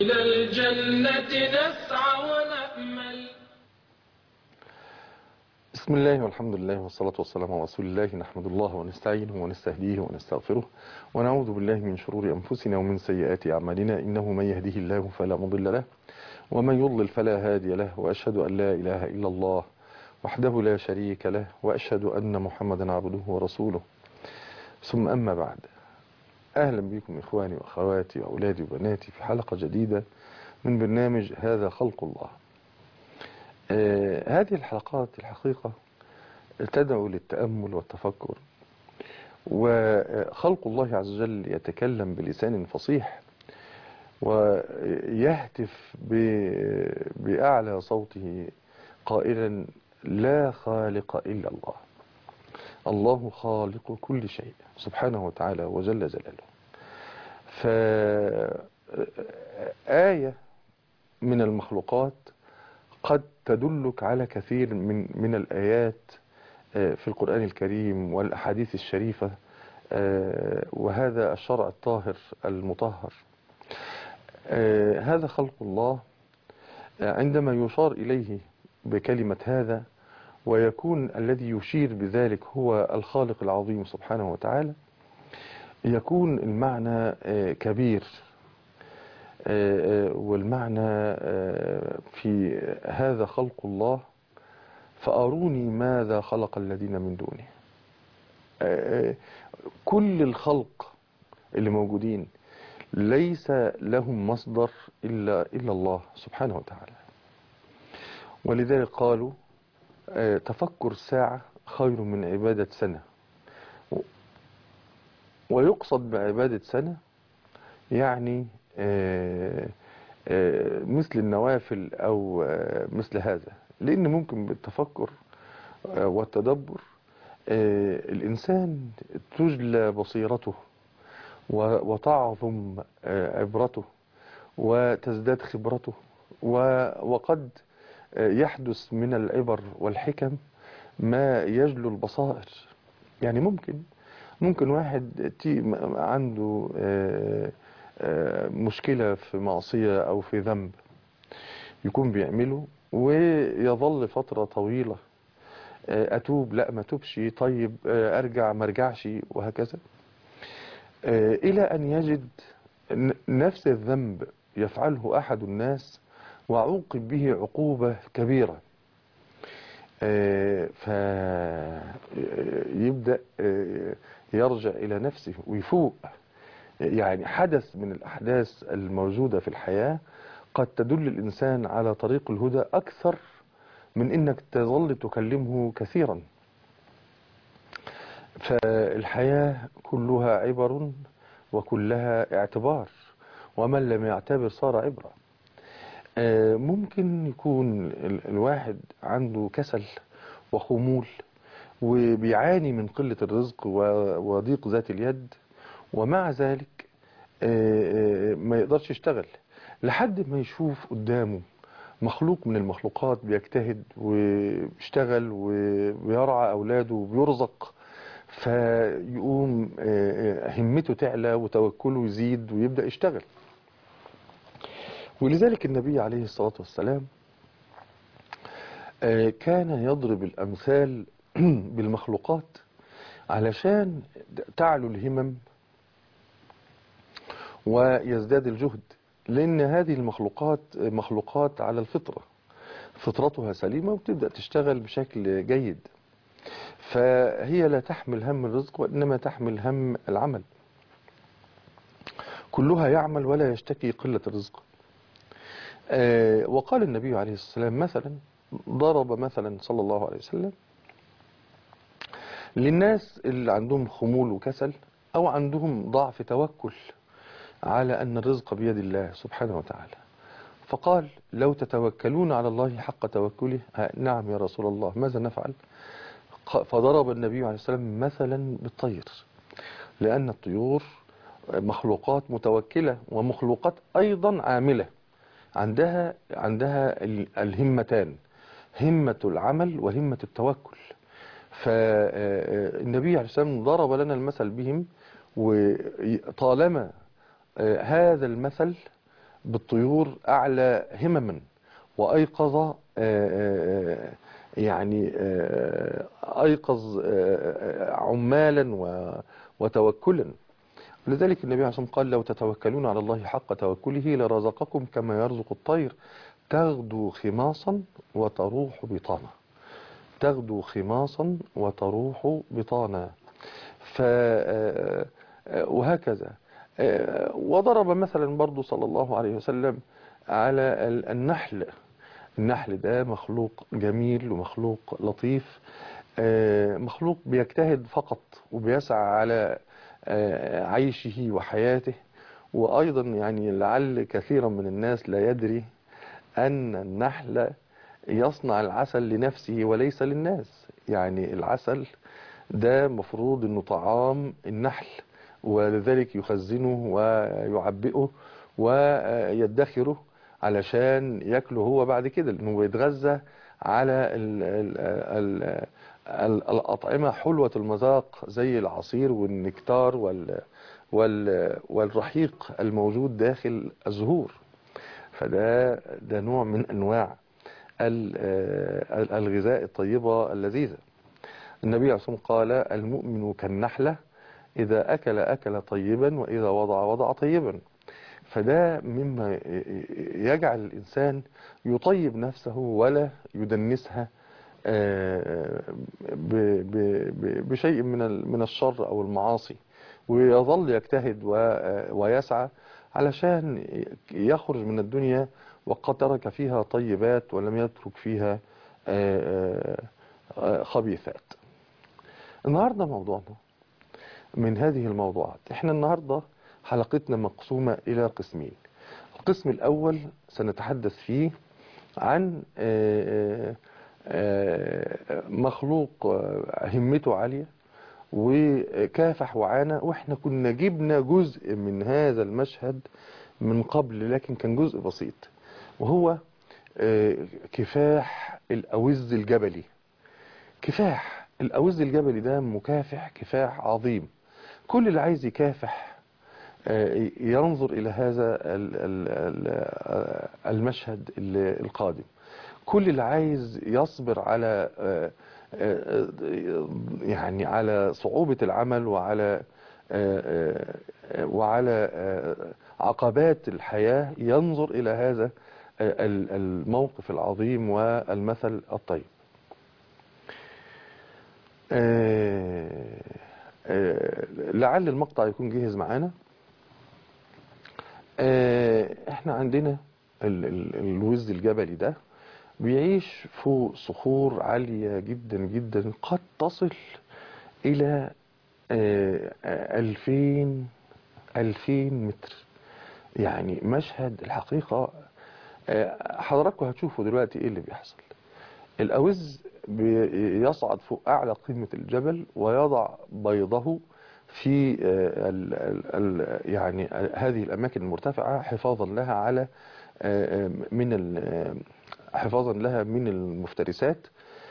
إلى الجنة نسعى ونأمل بسم الله والحمد لله والصلاة والسلام على رسول الله نحمد الله ونستعينه ونستهديه ونستغفره ونعوذ بالله من شرور أنفسنا ومن سيئات أعمالنا إنه من يهده الله فلا مضل له ومن يضلل فلا هادي له وأشهد أن لا إله إلا الله وحده لا شريك له وأشهد أن محمدا عبده ورسوله ثم أما بعد أهلا بكم إخواني وأخواتي وأولادي وبناتي في حلقة جديدة من برنامج هذا خلق الله آه هذه الحلقات الحقيقة تدعو للتأمل والتفكر وخلق الله عز وجل يتكلم بلسان فصيح ويهتف بأعلى صوته قائلا لا خالق إلا الله الله خالق كل شيء سبحانه وتعالى وجل جلاله فآية من المخلوقات قد تدلك على كثير من من الآيات في القرآن الكريم والأحاديث الشريفة وهذا الشرع الطاهر المطهر هذا خلق الله عندما يشار إليه بكلمة هذا ويكون الذي يشير بذلك هو الخالق العظيم سبحانه وتعالى يكون المعنى كبير والمعنى في هذا خلق الله فأروني ماذا خلق الذين من دونه كل الخلق اللي موجودين ليس لهم مصدر إلا, إلا الله سبحانه وتعالى ولذلك قالوا تفكر ساعة خير من عبادة سنة ويقصد بعبادة سنة يعني مثل النوافل أو مثل هذا لأن ممكن بالتفكر والتدبر الإنسان تجلى بصيرته وتعظم عبرته وتزداد خبرته وقد يحدث من العبر والحكم ما يجلو البصائر يعني ممكن ممكن واحد عنده مشكلة في معصية أو في ذنب يكون بيعمله ويظل فترة طويلة أتوب لا ما توبش طيب أرجع ما ارجعش وهكذا إلى أن يجد نفس الذنب يفعله أحد الناس وعوقب به عقوبة كبيرة فيبدأ يرجع إلى نفسه ويفوق يعني حدث من الأحداث الموجودة في الحياة قد تدل الإنسان على طريق الهدى أكثر من إنك تظل تكلمه كثيرا فالحياة كلها عبر وكلها اعتبار ومن لم يعتبر صار عبرة ممكن يكون الواحد عنده كسل وخمول وبيعاني من قلة الرزق وضيق ذات اليد ومع ذلك ما يقدرش يشتغل لحد ما يشوف قدامه مخلوق من المخلوقات بيجتهد وبيشتغل وبيرعى أولاده وبيرزق فيقوم همته تعلى وتوكله يزيد ويبدأ يشتغل ولذلك النبي عليه الصلاة والسلام كان يضرب الأمثال بالمخلوقات علشان تعلو الهمم ويزداد الجهد لأن هذه المخلوقات مخلوقات على الفطرة فطرتها سليمة وتبدأ تشتغل بشكل جيد فهي لا تحمل هم الرزق وإنما تحمل هم العمل كلها يعمل ولا يشتكي قلة الرزق وقال النبي عليه الصلاة والسلام مثلا ضرب مثلا صلى الله عليه وسلم للناس اللي عندهم خمول وكسل أو عندهم ضعف توكل على أن الرزق بيد الله سبحانه وتعالى فقال لو تتوكلون على الله حق توكله نعم يا رسول الله ماذا نفعل فضرب النبي عليه الصلاة والسلام مثلا بالطير لأن الطيور مخلوقات متوكلة ومخلوقات أيضا عاملة عندها عندها الهمتان همة العمل وهمة التوكل فالنبي عليه الصلاة والسلام ضرب لنا المثل بهم وطالما هذا المثل بالطيور أعلى همما وأيقظ آه، آه، يعني آه، أيقظ آه، عمالا و- وتوكلا لذلك النبي عليه الصلاة والسلام قال لو تتوكلون على الله حق توكله لرزقكم كما يرزق الطير تغدو خماصا وتروح بطانا تغدو خماصا وتروح بطانا ف آه، آه، وهكذا آه، وضرب مثلا برضو صلى الله عليه وسلم على ال- النحل النحل ده مخلوق جميل ومخلوق لطيف آه، مخلوق بيجتهد فقط وبيسعى على آه، عيشه وحياته وأيضا يعني لعل كثيرا من الناس لا يدري أن النحل يصنع العسل لنفسه وليس للناس يعني العسل ده مفروض انه طعام النحل ولذلك يخزنه ويعبئه ويدخره علشان ياكله هو بعد كده لانه بيتغذى على ال ال ال ال الأطعمة حلوة المذاق زي العصير والنكتار وال وال والرحيق الموجود داخل الزهور فده ده نوع من أنواع ال- آه، الغذاء الطيبة اللذيذة النبي عليه الصلاة والسلام قال المؤمن كالنحلة إذا أكل أكل طيبا وإذا وضع وضع طيبا فده مما يجعل الإنسان يطيب نفسه ولا يدنسها آه، ب- ب- ب- بشيء من ال- من الشر أو المعاصي ويظل يجتهد و- ويسعى علشان يخرج من الدنيا وقد ترك فيها طيبات ولم يترك فيها آه، آه، خبيثات النهاردة موضوعنا من هذه الموضوعات احنا النهاردة حلقتنا مقسومة إلى قسمين القسم الأول سنتحدث فيه عن آه، آه، مخلوق آه، همته عالية وكافح وعانى واحنا كنا جبنا جزء من هذا المشهد من قبل لكن كان جزء بسيط وهو آه، كفاح الأوز الجبلي كفاح الأوز الجبلي ده مكافح كفاح عظيم كل اللي عايز يكافح آه، ينظر إلى هذا ال- ال- ال- المشهد ال- القادم كل اللي عايز يصبر على آه، آه، آه، يعني على صعوبة العمل وعلى آه، آه، وعلى آه، عقبات الحياة ينظر إلى هذا آه، ال- الموقف العظيم والمثل الطيب آه، آه، لعل المقطع يكون جاهز معانا آه، احنا عندنا ال- ال- الوز الجبلي ده بيعيش فوق صخور عالية جدا جدا قد تصل إلى آه، آه، ألفين ألفين متر يعني مشهد الحقيقة آه، حضراتكم هتشوفوا دلوقتي ايه اللي بيحصل الأوز بيصعد فوق أعلى قمة الجبل ويضع بيضه في آه، ال ال ال يعني هذه الأماكن المرتفعة حفاظا لها على آه، آه، من ال- آه، حفاظا لها من المفترسات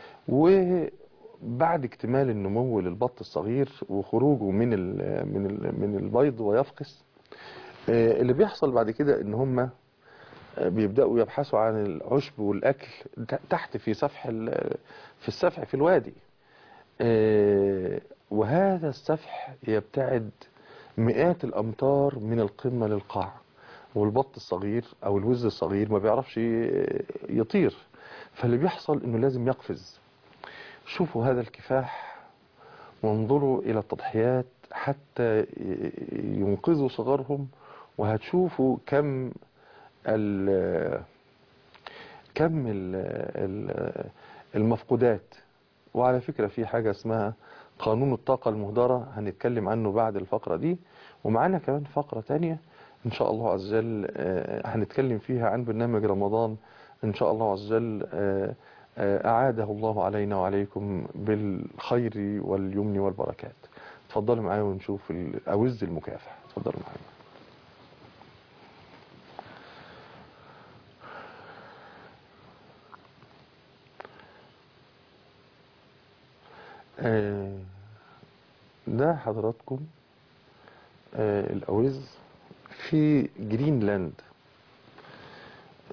وبعد اكتمال النمو للبط الصغير وخروجه من ال من ال من البيض ويفقس آه، اللي بيحصل بعد كده ان هم بيبدأوا يبحثوا عن العشب والأكل تحت في سفح ال- في السفح في الوادي آه، وهذا السفح يبتعد مئات الأمتار من القمة للقاع والبط الصغير أو الوز الصغير ما بيعرفش ي- يطير فاللي بيحصل إنه لازم يقفز شوفوا هذا الكفاح وانظروا إلى التضحيات حتى ي- ينقذوا صغارهم وهتشوفوا كم ال كم ال ال المفقودات وعلى فكرة في حاجة اسمها قانون الطاقة المهدرة هنتكلم عنه بعد الفقرة دي ومعانا كمان فقرة تانية إن شاء الله عز وجل آه، هنتكلم فيها عن برنامج رمضان إن شاء الله عز وجل آه، آه، أعاده الله علينا وعليكم بالخير واليمن والبركات اتفضلوا معايا ونشوف الأوز المكافح اتفضلوا معايا آه، ده حضراتكم آه، الأوز في جرينلاند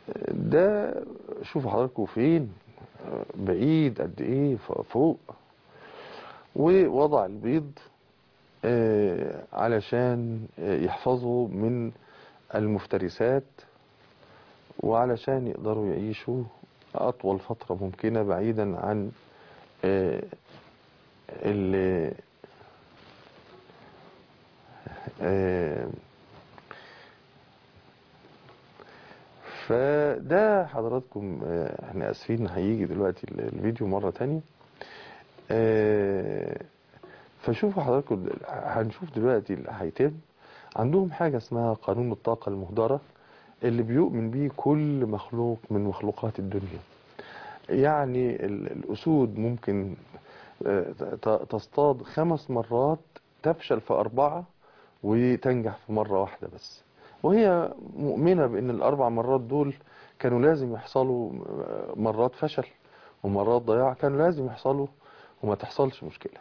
ده شوفوا حضراتكم فين بعيد قد ايه ف- فوق ووضع البيض آه، علشان آه، يحفظوا من المفترسات وعلشان يقدروا يعيشوا أطول فترة ممكنة بعيدا عن آه، ال آه، فده حضراتكم آه، احنا اسفين هيجي دلوقتي ال- الفيديو مرة تانية آه، فشوفوا حضراتكم دل- هنشوف دلوقتي اللي هيتم عندهم حاجة اسمها قانون الطاقة المهدرة اللي بيؤمن بيه كل مخلوق من مخلوقات الدنيا يعني ال- الأسود ممكن آه، ت- تصطاد خمس مرات تفشل في أربعة وتنجح في مرة واحدة بس وهي مؤمنة بأن الأربع مرات دول كانوا لازم يحصلوا آه، مرات فشل ومرات ضياع كانوا لازم يحصلوا وما تحصلش مشكلة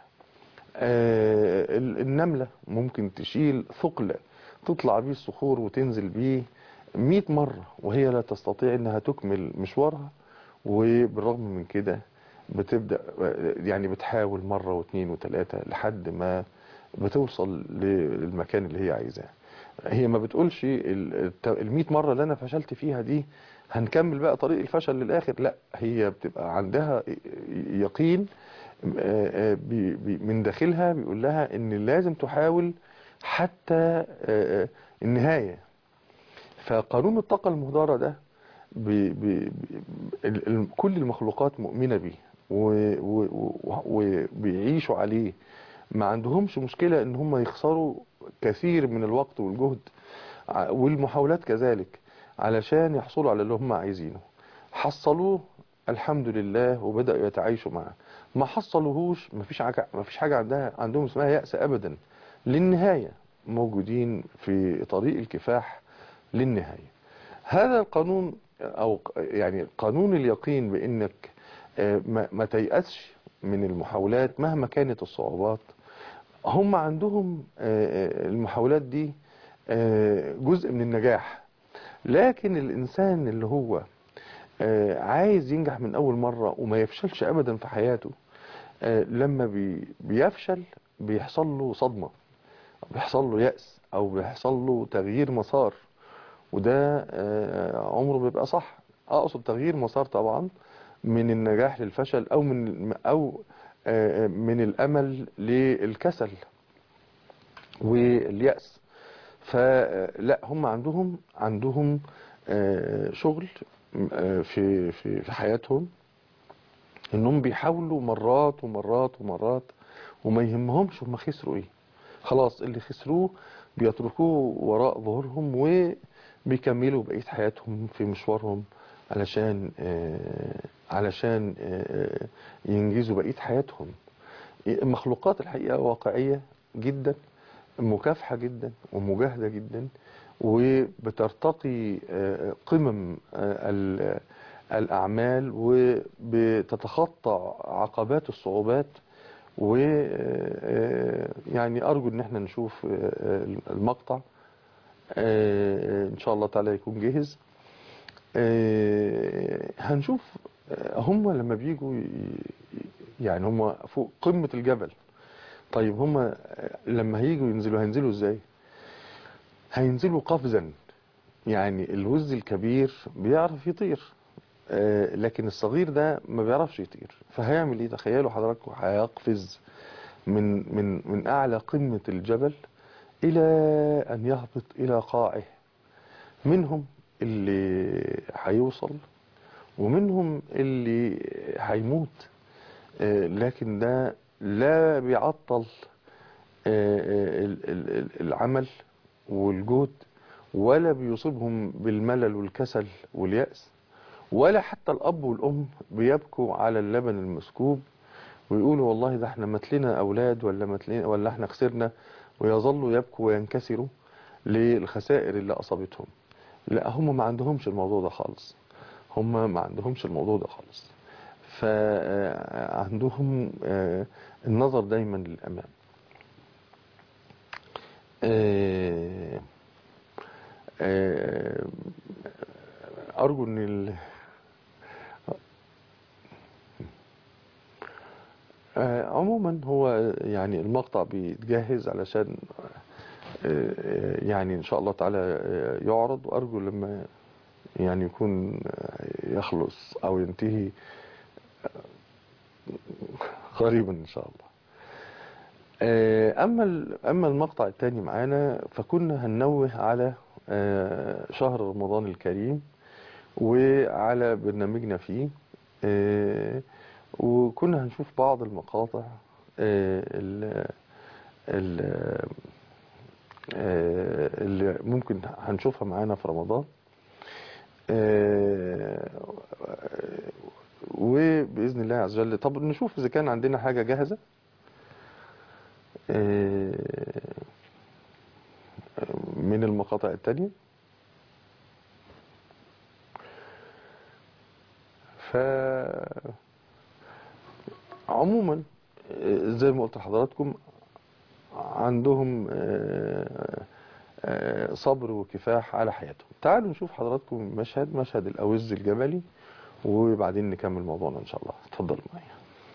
آه، ال- النملة ممكن تشيل ثقل تطلع بيه الصخور وتنزل بيه 100 مرة وهي لا تستطيع انها تكمل مشوارها وبالرغم من كده بتبدأ يعني بتحاول مرة واثنين وثلاثة لحد ما بتوصل للمكان اللي هي عايزاه هي ما بتقولش ال 100 مرة اللي انا فشلت فيها دي هنكمل بقى طريق الفشل للآخر لا هي بتبقى عندها يقين آه، آه، بي- بي- من داخلها بيقول لها ان لازم تحاول حتى آه، آه، النهاية فقانون الطاقة المهدرة ده بي بي بي ال- ال- كل المخلوقات مؤمنة بيه و- و- و- وبيعيشوا عليه ما عندهمش مشكلة ان هم يخسروا كثير من الوقت والجهد ع- والمحاولات كذلك علشان يحصلوا على اللي هم عايزينه حصلوه الحمد لله وبدأوا يتعايشوا معاه ما حصلوهوش مفيش حاجة مفيش حاجة عندها عندهم اسمها يأس أبدا للنهاية موجودين في طريق الكفاح للنهاية هذا القانون أو يعني قانون اليقين بأنك آه، ما ما تيأسش من المحاولات مهما كانت الصعوبات هم عندهم آه، آه، المحاولات دي آه، جزء من النجاح لكن الإنسان اللي هو آه، عايز ينجح من أول مرة وما يفشلش أبدا في حياته آه، لما بي- بيفشل بيحصل له صدمة بيحصل له يأس أو بيحصل له تغيير مسار وده آه، عمره بيبقى صح أقصد تغيير مسار طبعا من النجاح للفشل أو من أو آه، من الأمل للكسل واليأس فلا هم عندهم عندهم آه، شغل آه، في في في حياتهم انهم بيحاولوا مرات ومرات ومرات وما يهمهمش هم خسروا ايه خلاص اللي خسروه بيتركوه وراء ظهورهم وبيكملوا بقية حياتهم في مشوارهم علشان آه، علشان آه، ينجزوا بقية حياتهم المخلوقات الحقيقة واقعية جدا مكافحة جدا ومجاهدة جدا وبترتقي آه، قمم آه، ال- الأعمال وبتتخطى عقبات الصعوبات و آه، يعني أرجو إن احنا نشوف آه، المقطع آه، إن شاء الله تعالى يكون جاهز آه، هنشوف آه، هم لما بيجوا ي- يعني هم فوق قمة الجبل طيب هم لما هيجوا ينزلوا هينزلوا ازاي هينزلوا قفزا يعني الوز الكبير بيعرف يطير آه، لكن الصغير ده ما بيعرفش يطير فهيعمل ايه تخيلوا حضراتكم هيقفز من من من اعلى قمة الجبل الى ان يهبط الى قاعه منهم اللي هيوصل ومنهم اللي هيموت آه، لكن ده لا بيعطل آه، آه، ال- ال- ال- العمل والجهد ولا بيصيبهم بالملل والكسل واليأس ولا حتى الأب والأم بيبكوا على اللبن المسكوب ويقولوا والله ده احنا متلنا أولاد ولا متلنا ولا احنا خسرنا ويظلوا يبكوا وينكسروا للخسائر اللي أصابتهم لا هم ما عندهمش الموضوع ده خالص هم ما عندهمش الموضوع ده خالص فعندهم النظر دايما للأمام آه، آه، ارجو ان ال... آه، عموما هو يعني المقطع بيتجهز علشان آه، آه، يعني ان شاء الله تعالى آه، يعرض وارجو لما يعني يكون آه، يخلص او ينتهي آه، قريبا ان شاء الله آه، اما ال- اما المقطع الثاني معانا فكنا هننوه على آه، شهر رمضان الكريم وعلى برنامجنا فيه آه، وكنا هنشوف بعض المقاطع آه، ال- ال- آه، اللي ممكن هنشوفها معانا في رمضان آه، وبإذن الله عز وجل طب نشوف إذا كان عندنا حاجة جاهزة آه، من المقاطع التانية ف عموما آه، زي ما قلت لحضراتكم عندهم آه، آه، صبر وكفاح على حياتهم تعالوا نشوف حضراتكم مشهد مشهد الأوز الجبلي وبعدين نكمل موضوعنا إن شاء الله اتفضلوا معايا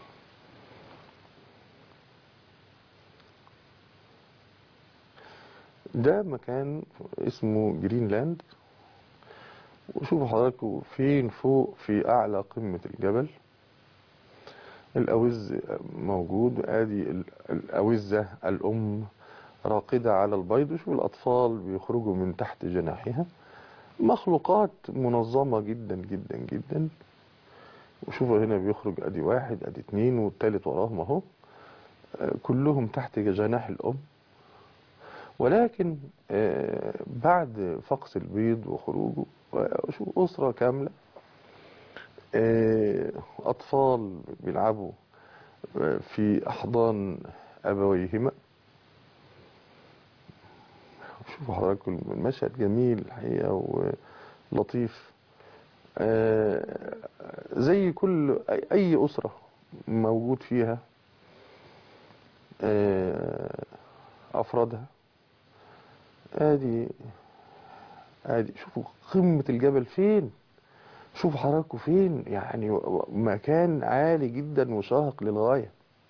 ده مكان اسمه جرينلاند وشوفوا حضراتكم فين فوق في أعلى قمة الجبل الأوز موجود ادي ال- الأوزة الأم راقدة على البيض وشوفوا الأطفال بيخرجوا من تحت جناحها مخلوقات منظمة جدا جدا جدا وشوفوا هنا بيخرج ادي واحد ادي اتنين والتالت وراهم اهو آه، كلهم تحت جناح الأم ولكن آه، بعد فقس البيض وخروجه شوف أسرة كاملة آه، أطفال بيلعبوا آه، في أحضان أبويهما شوفوا حضراتكم المشهد جميل الحقيقة ولطيف آه، زي كل أي- أي أسرة موجود فيها آه، أفرادها ادي ادي شوفوا قمة الجبل فين شوفوا حضراتكم فين يعني و- و- مكان عالي جدا وشاهق للغاية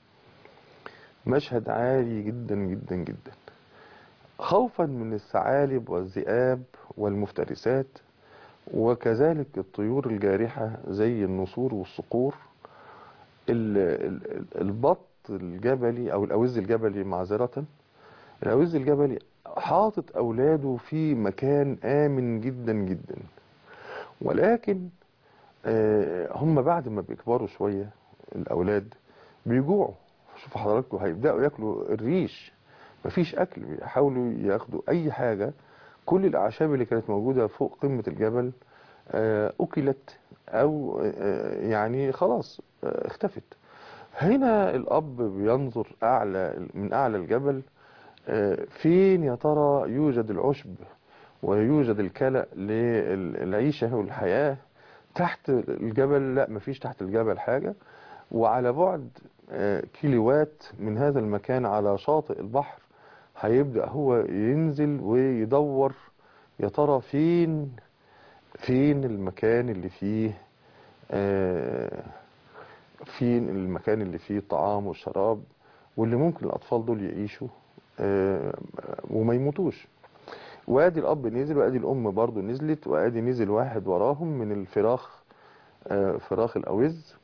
مشهد عالي جدا جدا جدا خوفا من الثعالب والذئاب والمفترسات وكذلك الطيور الجارحة زي النسور والصقور ال- ال- ال- البط الجبلي او الاوز الجبلي معذرة الاوز الجبلي حاطط اولاده في مكان امن جدا جدا ولكن آه، هم بعد ما بيكبروا شوية الاولاد بيجوعوا شوفوا حضراتكم هيبداوا ياكلوا الريش مفيش اكل بيحاولوا ياخدوا اي حاجة كل الاعشاب اللي كانت موجودة فوق قمة الجبل آه، اكلت او آه، يعني خلاص آه، اختفت هنا الاب بينظر اعلى من اعلى الجبل آه، فين يا ترى يوجد العشب ويوجد الكلأ للعيشة والحياة تحت الجبل لا مفيش تحت الجبل حاجة وعلى بعد آه، كيلوات من هذا المكان على شاطئ البحر هيبدأ هو ينزل ويدور يا ترى فين فين المكان اللي فيه آه، فين المكان اللي فيه طعام وشراب واللي ممكن الأطفال دول يعيشوا آه، وما يموتوش وادي الأب نزل وادي الأم برضو نزلت وادي نزل واحد وراهم من الفراخ آه، فراخ الأوز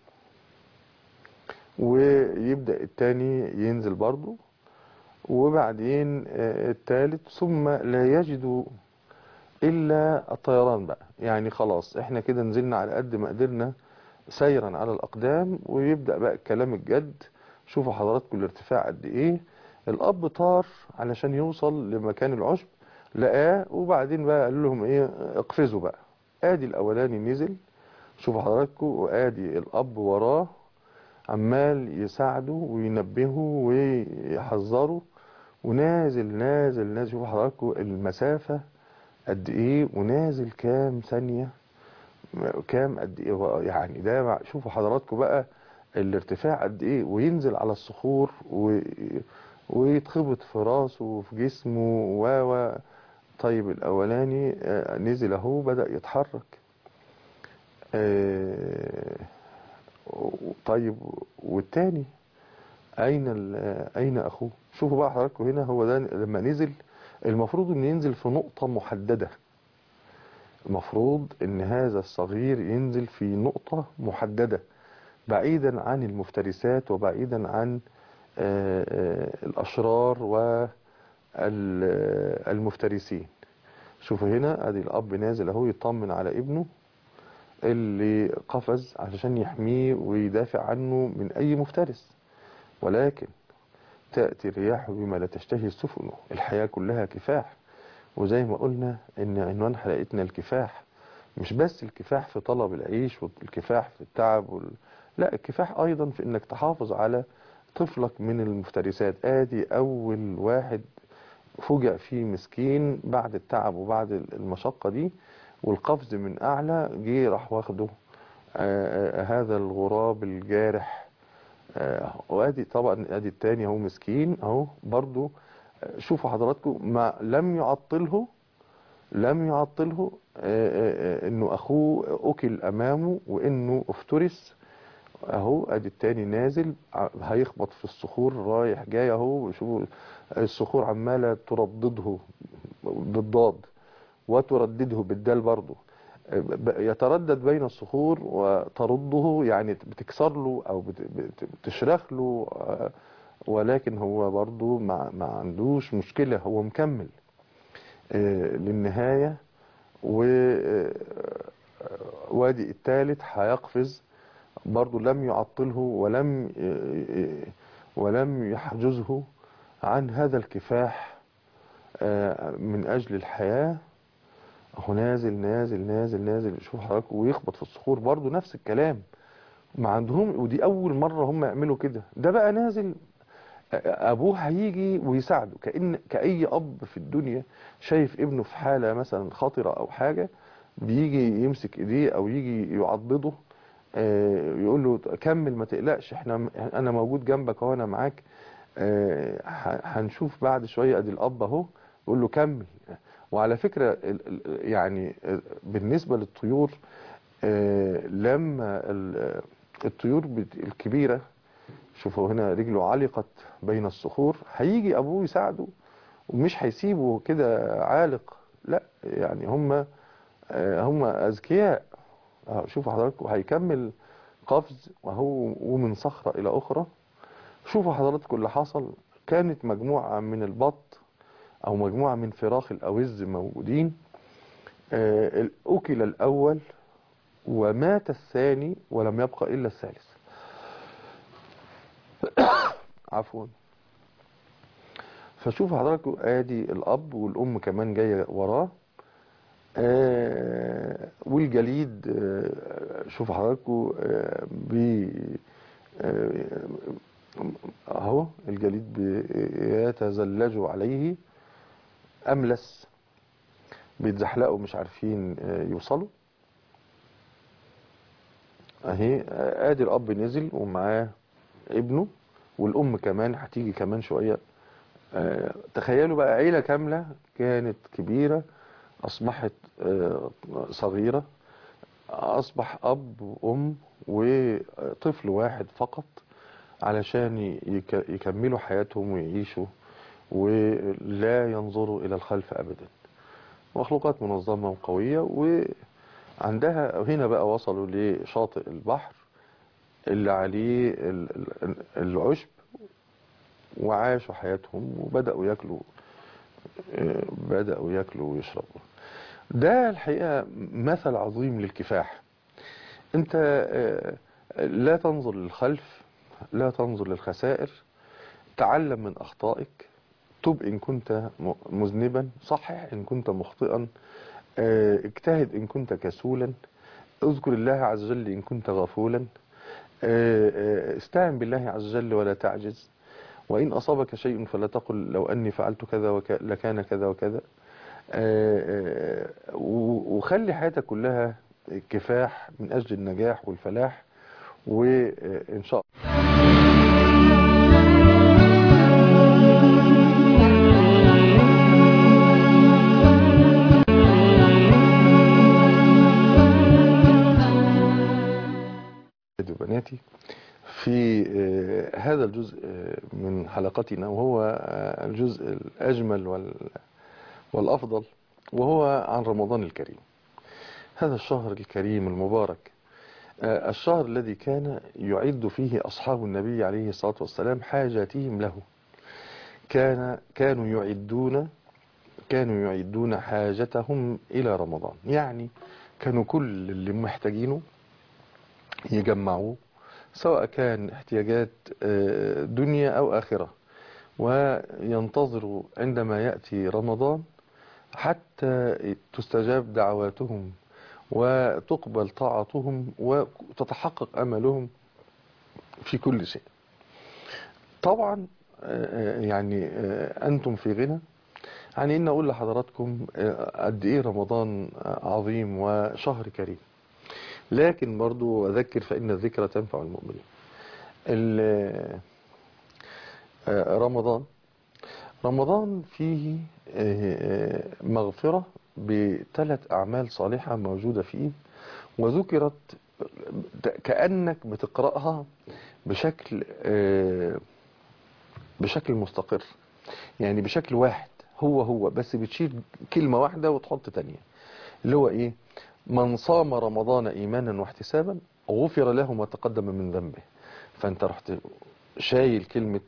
ويبدأ التاني ينزل برضو وبعدين آه، التالت ثم لا يجدوا إلا الطيران بقى يعني خلاص احنا كده نزلنا على قد ما قدرنا سيرا على الأقدام ويبدأ بقى الكلام الجد شوفوا حضراتكم الارتفاع قد ايه الأب طار علشان يوصل لمكان العشب لقاه وبعدين بقى قال لهم ايه اقفزوا بقى ادي الأولاني نزل شوفوا حضراتكم وادي الأب وراه عمال يساعده وينبهه ويحذره ونازل نازل نازل شوفوا حضراتكم المسافة قد ايه ونازل كام ثانية كام قد ايه هو يعني ده مع- شوفوا حضراتكم بقى الارتفاع قد ايه وينزل على الصخور و... ويتخبط في راسه وفي جسمه و و طيب الاولاني آه، نزل اهو بدأ يتحرك آه، طيب والتاني اين ال- اين اخوه شوفوا بقى حضراتكم هنا هو ده لما نزل المفروض انه ينزل في نقطة محددة المفروض ان هذا الصغير ينزل في نقطة محددة بعيدا عن المفترسات وبعيدا عن آه، آه، الاشرار والمفترسين شوفوا هنا ادي الاب نازل اهو يطمن على ابنه اللي قفز علشان يحميه ويدافع عنه من اي مفترس ولكن تأتي الرياح بما لا تشتهي السفن الحياة كلها كفاح وزي ما قلنا ان عنوان حلقتنا الكفاح مش بس الكفاح في طلب العيش والكفاح في التعب وال... لا الكفاح ايضا في انك تحافظ على طفلك من المفترسات ادي اول واحد فوجئ فيه مسكين بعد التعب وبعد المشقة دي والقفز من اعلى جه راح واخده آه، آه، هذا الغراب الجارح آه، وادي طبعا ادي التاني اهو مسكين اهو برضو آه، شوفوا حضراتكم ما لم يعطله لم يعطله آه، آه، آه، انه اخوه اكل امامه وانه افترس اهو ادي التاني نازل ع- هيخبط في الصخور رايح جاي اهو شوفوا الصخور عماله تردده بالضاد وتردده بالدال برضه ب- يتردد بين الصخور وترده يعني بتكسر له او بت- بت- بتشرخ له آه، ولكن هو برضه ما ما عندوش مشكلة هو مكمل آه، للنهاية ووادي الثالث هيقفز برضه لم يعطله ولم ولم يحجزه عن هذا الكفاح آه، من أجل الحياة هو نازل نازل نازل نازل شوف حضرتك ويخبط في الصخور برضه نفس الكلام ما عندهم ودي أول مرة هم يعملوا كده ده بقى نازل آه، أبوه هيجي ويساعده كأن كأي أب في الدنيا شايف ابنه في حالة مثلا خطرة أو حاجة بيجي يمسك إيديه أو يجي يعضده آه، يقول له كمل ما تقلقش احنا انا موجود جنبك وانا معاك آه، ه- هنشوف بعد شويه ادي الاب اهو يقول له كمل وعلى فكره ال- ال- يعني آه، بالنسبه للطيور آه، لما ال- الطيور بت- الكبيره شوفوا هنا رجله علقت بين الصخور هيجي ابوه يساعده ومش هيسيبه كده عالق لا يعني هم آه، هم اذكياء آه، شوفوا حضراتكم هيكمل قفز وهو ومن صخرة إلى أخرى شوفوا حضراتكم اللي حصل كانت مجموعة من البط أو مجموعة من فراخ الأوز موجودين آه، أكل الأول ومات الثاني ولم يبقى إلا الثالث عفوا فشوفوا حضراتكم ادي الاب والام كمان جايه وراه آه والجليد آه شوفوا حضراتكم آه بي آه اهو الجليد بيتزلج عليه املس بيتزحلقوا مش عارفين آه يوصلوا اهي آه، ادي الاب نزل ومعاه ابنه والام كمان هتيجي كمان شويه آه، تخيلوا بقى عيله كامله كانت كبيره أصبحت آه، صغيرة أصبح أب وأم وطفل واحد فقط علشان يك- يكملوا حياتهم ويعيشوا ولا ينظروا إلى الخلف أبدا مخلوقات منظمة وقوية وعندها هنا بقى وصلوا لشاطئ البحر اللي عليه ال- ال- العشب وعاشوا حياتهم وبدأوا ياكلوا آه، بدأوا ياكلوا ويشربوا ده الحقيقة مثل عظيم للكفاح انت آه، لا تنظر للخلف لا تنظر للخسائر تعلم من أخطائك تب إن كنت م- مذنبا صحح إن كنت مخطئا آه، اجتهد إن كنت كسولا اذكر الله عز وجل إن كنت غفولا آه، آه، استعن بالله عز وجل ولا تعجز وإن أصابك شيء فلا تقل لو أني فعلت كذا وك... لكان كذا وكذا آه، آه، و- وخلي حياتك كلها كفاح من أجل النجاح والفلاح وإن شاء الله وبناتي في آه، هذا الجزء آه، من حلقتنا وهو آه، الجزء الأجمل وال- والأفضل وهو عن رمضان الكريم هذا الشهر الكريم المبارك آه، الشهر الذي كان يعد فيه أصحاب النبي عليه الصلاة والسلام حاجاتهم له كان كانوا يعدون كانوا يعدون حاجتهم إلى رمضان يعني كانوا كل اللي محتاجينه يجمعوه سواء كان احتياجات آه، دنيا أو آخرة وينتظروا عندما يأتي رمضان حتى تستجاب دعواتهم وتقبل طاعتهم وتتحقق أملهم في كل شيء طبعا آه، يعني آه، أنتم في غنى عن إن أقول لحضراتكم آه، قد إيه رمضان آه، عظيم وشهر كريم لكن برضو أذكر فإن الذكرى تنفع المؤمنين ال- آه، رمضان رمضان فيه آه، مغفرة بثلاث أعمال صالحة موجودة فيه وذكرت كأنك بتقرأها بشكل آه، بشكل مستقر يعني بشكل واحد هو هو بس بتشيل كلمة واحدة وتحط تانية اللي هو ايه من صام رمضان ايمانا واحتسابا غفر له ما تقدم من ذنبه فانت رحت شايل كلمة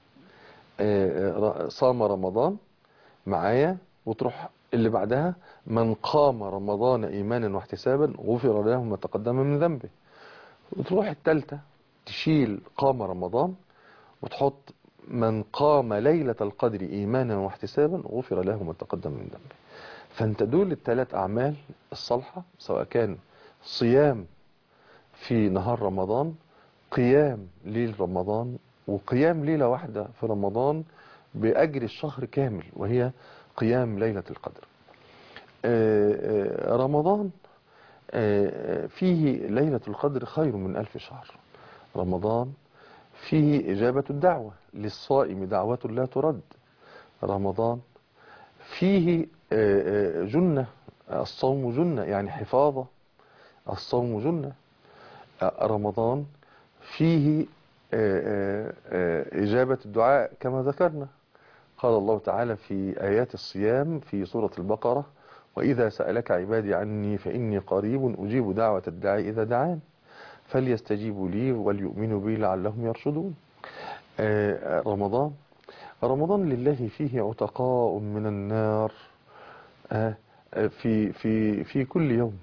آه، صام رمضان معايا وتروح اللي بعدها من قام رمضان ايمانا واحتسابا غفر له ما تقدم من ذنبه وتروح التالتة تشيل قام رمضان وتحط من قام ليلة القدر إيمانا واحتسابا غفر له ما تقدم من ذنبه فانت دول الثلاث أعمال الصالحة سواء كان صيام في نهار رمضان قيام ليل رمضان وقيام ليلة واحدة في رمضان بأجر الشهر كامل وهي قيام ليلة القدر آه، آه، رمضان آه، فيه ليلة القدر خير من ألف شهر رمضان فيه إجابة الدعوة للصائم دعوة لا ترد رمضان فيه آه، آه، جنة الصوم جنة يعني حفاظة الصوم جنة آه، رمضان فيه آه، آه، آه، إجابة الدعاء كما ذكرنا قال الله تعالى في آيات الصيام في سورة البقرة وإذا سألك عبادي عني فإني قريب أجيب دعوة الداعي إذا دعان فليستجيبوا لي وليؤمنوا بي لعلهم يرشدون آه، رمضان رمضان لله فيه عتقاء من النار آه، آه، في في في كل يوم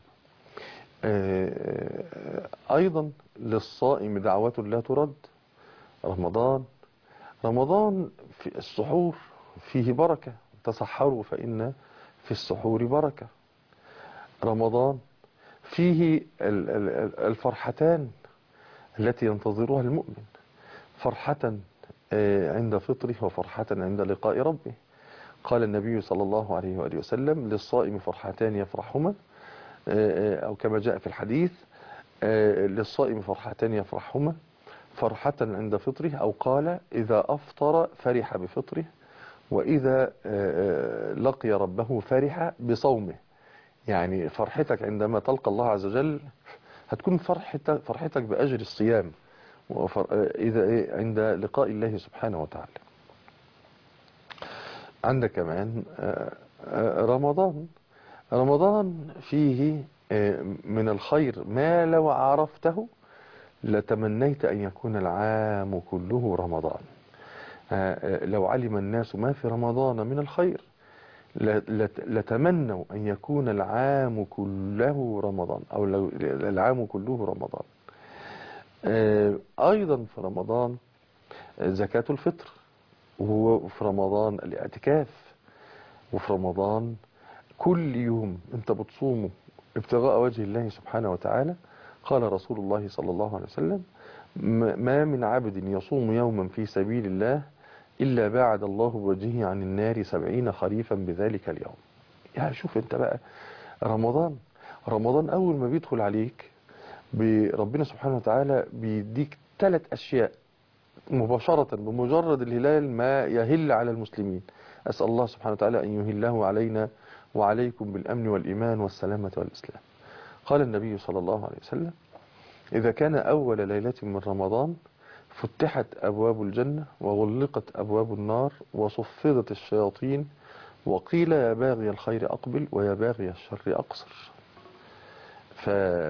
آه، أيضا للصائم دعوة لا ترد رمضان رمضان في السحور فيه بركة تصحروا فإن في السحور بركة رمضان فيه ال- ال- الفرحتان التي ينتظرها المؤمن فرحة آه، عند فطره وفرحة عند لقاء ربه قال النبي صلى الله عليه وآله وسلم للصائم فرحتان يفرحهما آه، آه، أو كما جاء في الحديث آه، للصائم فرحتان يفرحهما فرحة عند فطره أو قال إذا أفطر فرح بفطره وإذا آه، آه، لقي ربه فرح بصومه يعني فرحتك عندما تلقى الله عز وجل هتكون فرحتك, فرحتك بأجر الصيام وفر... آه، إذا إيه عند لقاء الله سبحانه وتعالى عندك كمان آه، آه، رمضان رمضان فيه آه، من الخير ما لو عرفته لتمنيت أن يكون العام كله رمضان آه، آه، لو علم الناس ما في رمضان من الخير ل- لت- لتمنوا أن يكون العام كله رمضان أو لو العام كله رمضان آه، أيضا في رمضان آه، زكاة الفطر وفي رمضان الاعتكاف وفي رمضان كل يوم انت بتصومه ابتغاء وجه الله سبحانه وتعالى قال رسول الله صلى الله عليه وسلم م- ما من عبد يصوم يوما في سبيل الله إلا باعد الله بوجهه عن النار سبعين خريفا بذلك اليوم يعني شوف انت بقى رمضان رمضان أول ما بيدخل عليك بربنا سبحانه وتعالى بيديك ثلاث أشياء مباشرة بمجرد الهلال ما يهل على المسلمين أسأل الله سبحانه وتعالى أن يهله علينا وعليكم بالأمن والإيمان والسلامة والإسلام قال النبي صلى الله عليه وسلم إذا كان أول ليلة من رمضان فتحت أبواب الجنة وغلقت أبواب النار وصفدت الشياطين وقيل يا باغي الخير أقبل ويا باغي الشر أقصر ف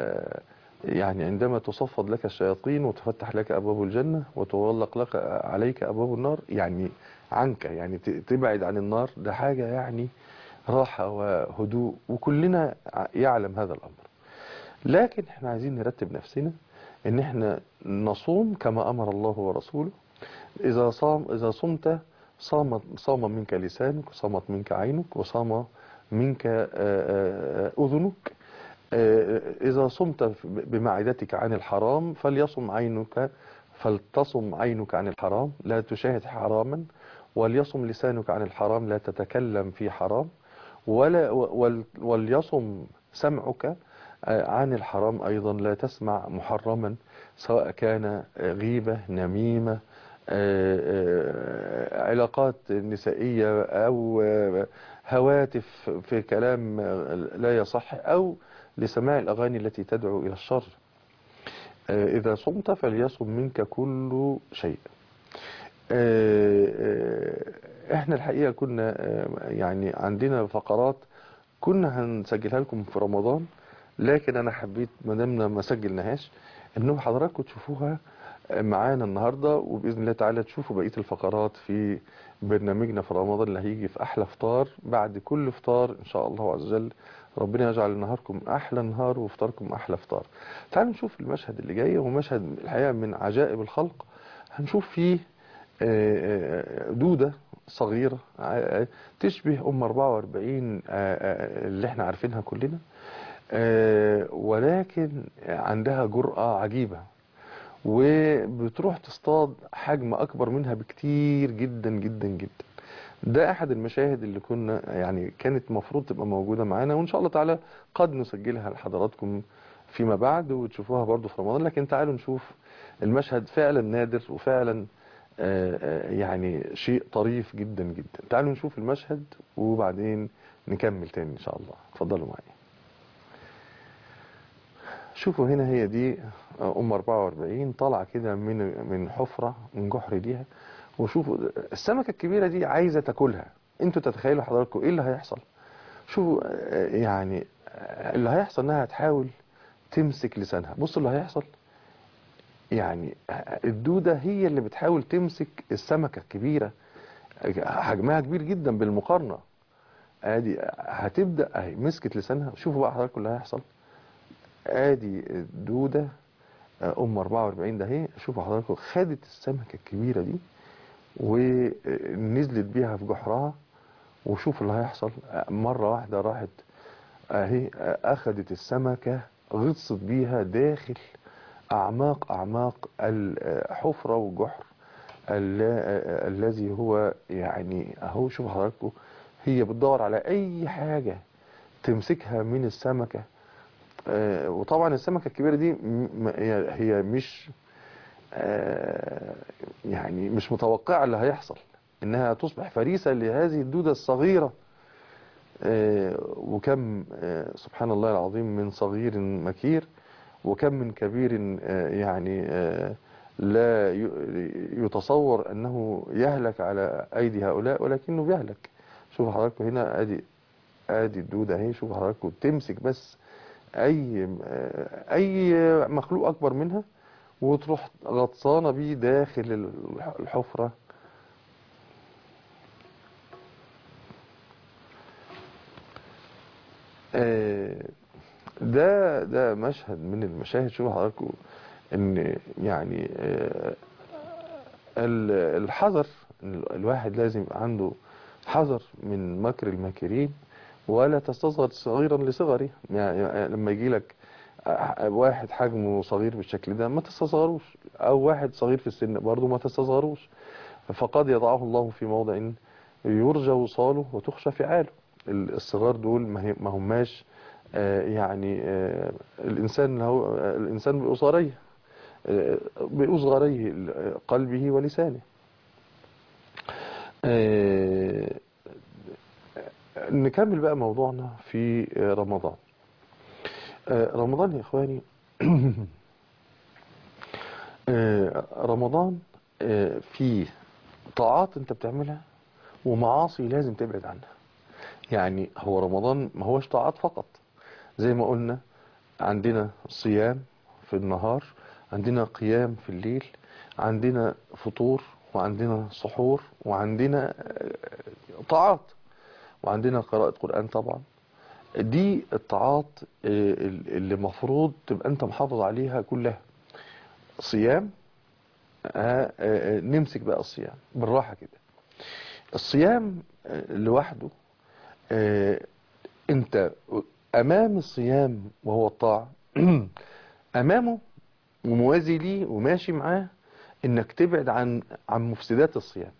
يعني عندما تصفد لك الشياطين وتفتح لك أبواب الجنة وتغلق لك عليك أبواب النار يعني عنك يعني ت- تبعد عن النار ده حاجة يعني راحة وهدوء وكلنا ع- يعلم هذا الأمر لكن احنا عايزين نرتب نفسنا ان احنا نصوم كما امر الله ورسوله اذا صام اذا صمت صام صام منك لسانك وصامت منك عينك وصام منك آه، آه، اذنك آه، اذا صمت بمعدتك عن الحرام فليصم عينك فلتصم عينك عن الحرام لا تشاهد حراما وليصم لسانك عن الحرام لا تتكلم في حرام ولا ول- وليصم سمعك آه، عن الحرام أيضا لا تسمع محرما سواء كان آه، غيبة نميمة آه، آه، علاقات نسائية أو آه، هواتف في كلام آه، لا يصح أو لسماع الأغاني التي تدعو إلى الشر آه، إذا صمت فليصم منك كل شيء آه، آه، احنا الحقيقة كنا آه، يعني عندنا فقرات كنا هنسجلها لكم في رمضان لكن انا حبيت ما دامنا ما سجلناهاش انه حضراتكم تشوفوها معانا النهارده وباذن الله تعالى تشوفوا بقيه الفقرات في برنامجنا في رمضان اللي هيجي في احلى فطار بعد كل فطار ان شاء الله عز وجل ربنا يجعل نهاركم احلى نهار وفطاركم احلى فطار تعالوا نشوف المشهد اللي جاي هو مشهد الحقيقه من عجائب الخلق هنشوف فيه آه، آه، دودة صغيرة آه، تشبه أم 44 آه، آه، اللي احنا عارفينها كلنا آه، ولكن عندها جرأة عجيبة وبتروح تصطاد حجم أكبر منها بكتير جدا جدا جدا ده أحد المشاهد اللي كنا يعني كانت مفروض تبقى موجودة معانا وإن شاء الله تعالى قد نسجلها لحضراتكم فيما بعد وتشوفوها برضو في رمضان لكن تعالوا نشوف المشهد فعلا نادر وفعلا آه، آه، يعني شيء طريف جدا جدا تعالوا نشوف المشهد وبعدين نكمل تاني إن شاء الله اتفضلوا معي شوفوا هنا هي دي ام 44 طالعه كده من من حفره من جحر ليها وشوفوا السمكه الكبيره دي عايزه تاكلها انتوا تتخيلوا حضراتكم ايه اللي هيحصل شوفوا آه، يعني آه، اللي هيحصل انها هتحاول تمسك لسانها بصوا اللي هيحصل يعني آه، الدوده هي اللي بتحاول تمسك السمكه الكبيره حجمها كبير جدا بالمقارنه ادي هتبدا اهي مسكت لسانها شوفوا بقى حضراتكم اللي هيحصل ادي الدودة آه، ام 44 ده اهي شوفوا حضراتكم خدت السمكة الكبيرة دي ونزلت بيها في جحرها وشوفوا اللي هيحصل آه، مرة واحدة راحت اهي آه، اخدت السمكة غطست بيها داخل اعماق اعماق الحفرة والجحر ال- آه، الذي هو يعني اهو شوفوا حضراتكم هي بتدور على اي حاجة تمسكها من السمكة آه، وطبعا السمكة الكبيرة دي م- م- هي هي مش آه، يعني مش متوقعة اللي هيحصل انها تصبح فريسة لهذه الدودة الصغيرة آه، وكم آه، سبحان الله العظيم من صغير مكير وكم من كبير آه، يعني آه، لا ي- يتصور انه يهلك على ايدي هؤلاء ولكنه بيهلك شوفوا حضراتكم هنا ادي ادي الدودة اهي شوفوا حضراتكم تمسك بس اي اي مخلوق اكبر منها وتروح غطسانه بيه داخل الحفره آه، ده ده مشهد من المشاهد شوفوا حضراتكم ان يعني آه، ال- الحذر إن الواحد لازم يبقى عنده حذر من مكر الماكرين ولا تستصغر صغيرا لصغره يعني لما يجي لك واحد حجمه صغير بالشكل ده ما تستصغروش او واحد صغير في السن برضه ما تستصغروش فقد يضعه الله في موضع يرجى وصاله وتخشى فعاله الصغار دول ما هي- ما هماش آه، يعني آه، الانسان له الانسان بأصغريه آه، بأصغريه قلبه ولسانه آه، نكمل بقى موضوعنا في رمضان آه، رمضان يا إخواني آه، رمضان آه، فيه طاعات انت بتعملها ومعاصي لازم تبعد عنها يعني هو رمضان ما هوش طاعات فقط زي ما قلنا عندنا صيام في النهار عندنا قيام في الليل عندنا فطور وعندنا سحور وعندنا آه، طاعات وعندنا قراءة قرآن طبعا دي الطاعات آه، اللي المفروض تبقى انت محافظ عليها كلها صيام آه، آه، نمسك بقى الصيام بالراحة كده الصيام آه، لوحده آه، انت امام الصيام وهو الطاعة امامه وموازي ليه وماشي معاه انك تبعد عن عن مفسدات الصيام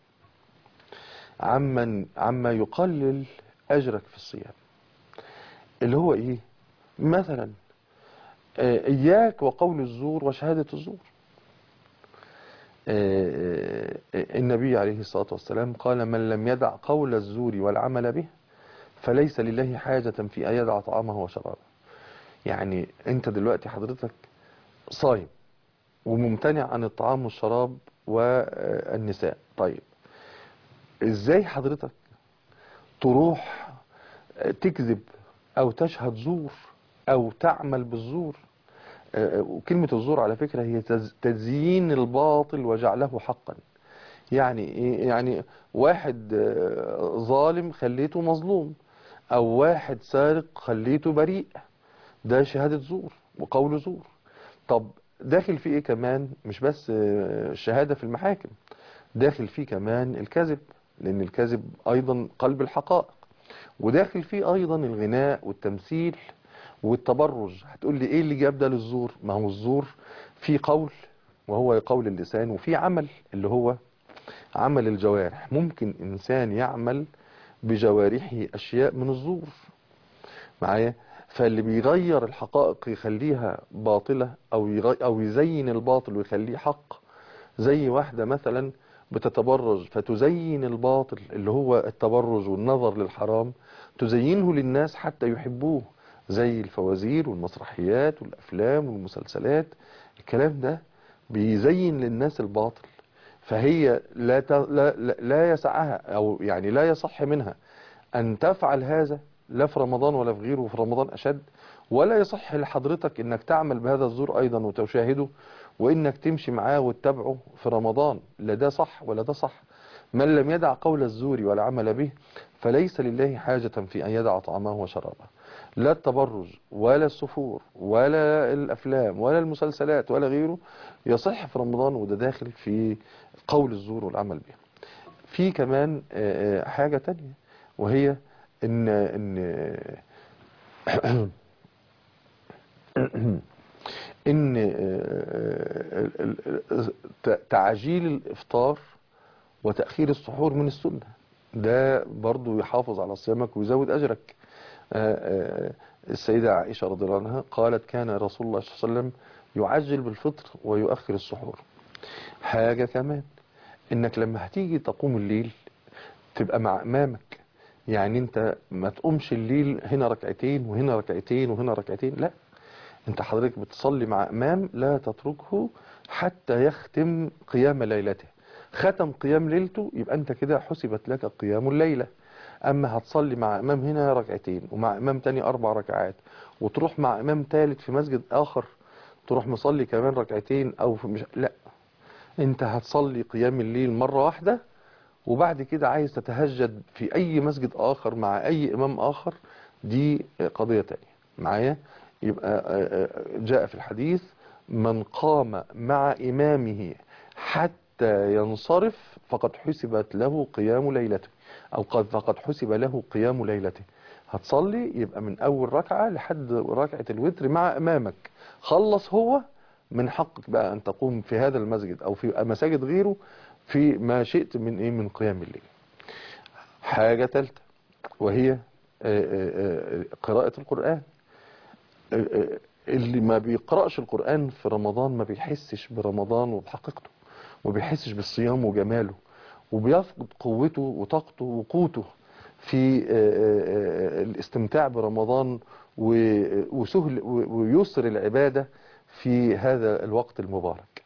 عمن عما يقلل اجرك في الصيام اللي هو ايه مثلا آه، اياك وقول الزور وشهادة الزور آه، آه، النبي عليه الصلاة والسلام قال من لم يدع قول الزور والعمل به فليس لله حاجة في أن يدع طعامه وشرابه يعني انت دلوقتي حضرتك صايم وممتنع عن الطعام والشراب والنساء طيب ازاي حضرتك تروح تكذب او تشهد زور او تعمل بالزور آه، وكلمة الزور على فكرة هي تز- تزيين الباطل وجعله حقا يعني ايه يعني واحد آه، ظالم خليته مظلوم او واحد سارق خليته بريء ده شهادة زور وقول زور طب داخل فيه ايه كمان مش بس آه، الشهادة في المحاكم داخل فيه كمان الكذب لان الكذب ايضا قلب الحقائق وداخل فيه ايضا الغناء والتمثيل والتبرج هتقول لي ايه اللي جاب ده للزور ما هو الزور في قول وهو قول اللسان وفي عمل اللي هو عمل الجوارح ممكن انسان يعمل بجوارحه اشياء من الزور معايا فاللي بيغير الحقائق يخليها باطلة او يغي او يزين الباطل ويخليه حق زي واحدة مثلا بتتبرج فتزين الباطل اللي هو التبرج والنظر للحرام تزينه للناس حتى يحبوه زي الفوازير والمسرحيات والأفلام والمسلسلات الكلام ده بيزين للناس الباطل فهي لا ت- لا لا- لا يسعها أو يعني لا يصح منها أن تفعل هذا لا في رمضان ولا في غيره وفي رمضان أشد ولا يصح لحضرتك أنك تعمل بهذا الزور أيضا وتشاهده وإنك تمشي معاه وتتبعه في رمضان لا ده صح ولا ده صح من لم يدع قول الزور والعمل به فليس لله حاجة في أن يدع طعامه وشرابه لا التبرج ولا السفور ولا الأفلام ولا المسلسلات ولا غيره يصح في رمضان وده داخل في قول الزور والعمل به في كمان آه، آه، حاجة تانية وهي ان ان ان آه، ال- ال- ال- تعجيل الافطار وتأخير السحور من السنة ده برضو يحافظ على صيامك ويزود أجرك آه، آه، السيدة عائشة رضي الله عنها قالت كان رسول الله صلى الله عليه وسلم يعجل بالفطر ويؤخر السحور حاجة كمان انك لما هتيجي تقوم الليل تبقى مع امامك يعني انت ما تقومش الليل هنا ركعتين وهنا ركعتين وهنا ركعتين لا انت حضرتك بتصلي مع امام لا تتركه حتى يختم قيام ليلته ختم قيام ليلته يبقى انت كده حسبت لك قيام الليلة اما هتصلي مع امام هنا ركعتين ومع امام تاني اربع ركعات وتروح مع امام تالت في مسجد اخر تروح مصلي كمان ركعتين او في مش لا انت هتصلي قيام الليل مرة واحدة وبعد كده عايز تتهجد في اي مسجد اخر مع اي امام اخر دي قضية تانية معايا يبقى آه، آه، جاء في الحديث من قام مع امامه حتى ينصرف فقد حسبت له قيام ليلته او قد فقد حسب له قيام ليلته هتصلي يبقى من اول ركعة لحد ركعة الوتر مع امامك خلص هو من حقك بقى ان تقوم في هذا المسجد او في مساجد غيره في ما شئت من ايه من قيام الليل حاجة ثالثة وهي آه، آه، آه، قراءة القرآن آه، آه، اللي ما بيقرأش القرآن في رمضان ما بيحسش برمضان وبحقيقته وما بيحسش بالصيام وجماله وبيفقد قوته وطاقته وقوته في آه، آه، آه، الاستمتاع برمضان و- وسهل و- ويسر العبادة في هذا الوقت المبارك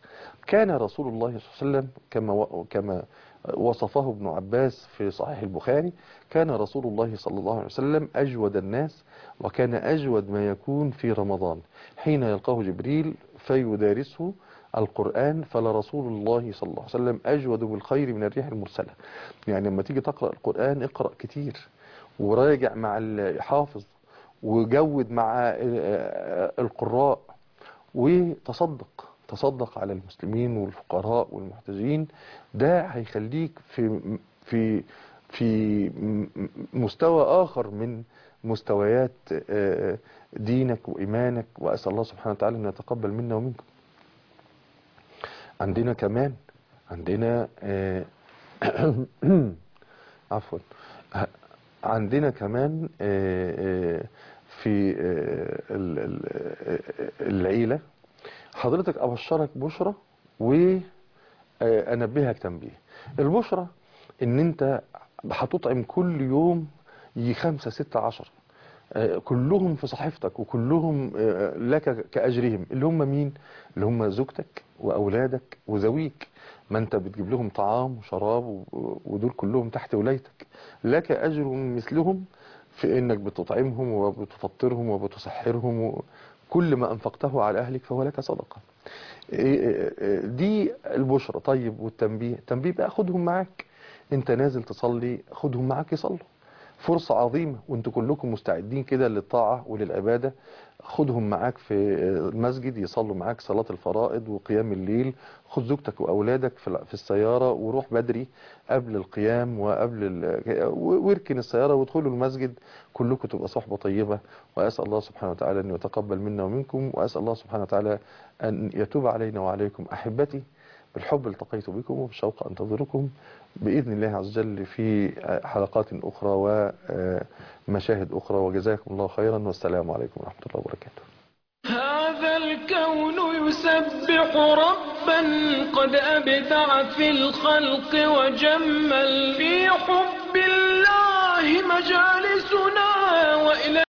كان رسول الله صلى الله عليه وسلم كما و- كما وصفه ابن عباس في صحيح البخاري كان رسول الله صلى الله عليه وسلم أجود الناس وكان أجود ما يكون في رمضان حين يلقاه جبريل فيدارسه القرآن فلرسول الله صلى الله عليه وسلم أجود بالخير من الريح المرسلة يعني لما تيجي تقرأ القرآن اقرأ كتير وراجع مع الحافظ وجود مع ال- القراء وتصدق تصدق على المسلمين والفقراء والمحتاجين ده هيخليك في في في م- مستوى آخر من مستويات آه، دينك وإيمانك وأسأل الله سبحانه وتعالى أن يتقبل منا ومنكم عندنا كمان عندنا آه، عفوا ه- عندنا كمان آه، آه، في آه، ال- ال- آه، العيلة حضرتك أبشرك بشرة وأنبهك تنبيه البشرة إن أنت هتطعم كل يوم يجي خمسة ستة عشر آه، كلهم في صحيفتك وكلهم آه، لك كأجرهم اللي هم مين اللي هم زوجتك وأولادك وزويك ما انت بتجيب لهم طعام وشراب و- ودول كلهم تحت ولايتك لك أجر مثلهم في انك بتطعمهم وبتفطرهم وبتسحرهم كل ما أنفقته على أهلك فهو لك صدقة إيه- إيه- إيه، دي البشرة طيب والتنبيه التنبيه بقى خدهم معاك انت نازل تصلي خدهم معاك يصلوا فرصة عظيمة وانتوا كلكم مستعدين كده للطاعة وللعبادة خدهم معاك في المسجد يصلوا معاك صلاة الفرائض وقيام الليل خد زوجتك وأولادك في ال- في السيارة وروح بدري قبل القيام وقبل ال... واركن السيارة وادخلوا المسجد كلكم تبقى صحبة طيبة وأسأل الله سبحانه وتعالى أن يتقبل منا ومنكم وأسأل الله سبحانه وتعالى أن يتوب علينا وعليكم أحبتي بالحب التقيت بكم وبالشوق أنتظركم بإذن الله عز وجل في حلقات أخرى ومشاهد أخرى وجزاكم الله خيرا والسلام عليكم ورحمة الله وبركاته هذا الكون يسبح ربا قد أبدع في الخلق وجمل في حب الله مجالسنا وإلى